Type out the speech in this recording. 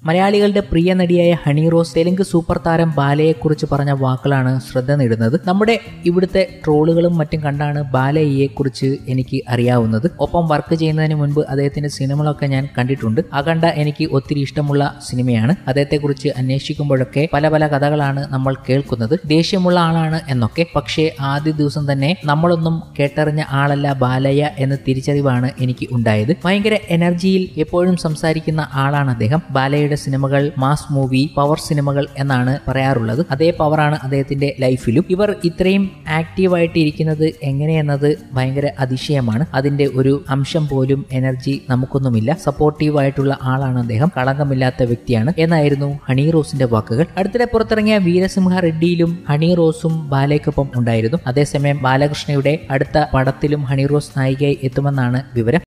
മലയാളികളുടെ പ്രിയ നടിയായ ഹണി റോസ് തെലുങ്ക് സൂപ്പർ താരം ബാലയെക്കുറിച്ച് പറഞ്ഞ വാക്കുകളാണ് ശ്രദ്ധ നേടുന്നത് നമ്മുടെ ഇവിടുത്തെ ട്രോളുകളും മറ്റും കണ്ടാണ് ബാലയെക്കുറിച്ച് എനിക്ക് അറിയാവുന്നത് ഒപ്പം വർക്ക് ചെയ്യുന്നതിന് മുൻപ് അദ്ദേഹത്തിന്റെ സിനിമകളൊക്കെ ഞാൻ കണ്ടിട്ടുണ്ട് ആ കണ്ട എനിക്ക് ഒത്തിരി ഇഷ്ടമുള്ള സിനിമയാണ് അദ്ദേഹത്തെക്കുറിച്ച് അന്വേഷിക്കുമ്പോഴൊക്കെ പല പല കഥകളാണ് നമ്മൾ കേൾക്കുന്നത് ദേഷ്യമുള്ള ആളാണ് എന്നൊക്കെ പക്ഷേ ആദ്യ ദിവസം തന്നെ നമ്മളൊന്നും കേട്ടറിഞ്ഞ ആളല്ല ബാലയ്യ എന്ന തിരിച്ചറിവാണ് എനിക്ക് ഉണ്ടായത് ഭയങ്കര എനർജിയിൽ എപ്പോഴും സംസാരിക്കുന്ന ആളാണ് അദ്ദേഹം ബാലയുടെ സിനിമകൾ മാസ് മൂവി പവർ സിനിമകൾ എന്നാണ് പറയാറുള്ളത് അതേ പവറാണ് അദ്ദേഹത്തിന്റെ ലൈഫിലും ഇവർ ഇത്രയും ആക്റ്റീവായിട്ട് ഇരിക്കുന്നത് എങ്ങനെയെന്നത് ഭയങ്കര അതിശയമാണ് അതിന്റെ ഒരു അംശം പോലും എനർജി നമുക്കൊന്നുമില്ല സപ്പോർട്ടീവ് ആയിട്ടുള്ള ആളാണ് അദ്ദേഹം കളങ്കമില്ലാത്ത വ്യക്തിയാണ് എന്നായിരുന്നു ഹണി റോസിന്റെ വാക്കുകൾ അടുത്തിടെ പുറത്തിറങ്ങിയ വീരസിംഹ റെഡ്ഡിയിലും ഹണി റോസും ബാലയ്ക്കൊപ്പം ഉണ്ടായിരുന്നു അതേസമയം ബാലകൃഷ്ണയുടെ അടുത്ത പടത്തിലും ഹണി റോസ് നായികയായി എത്തുമെന്നാണ് വിവരം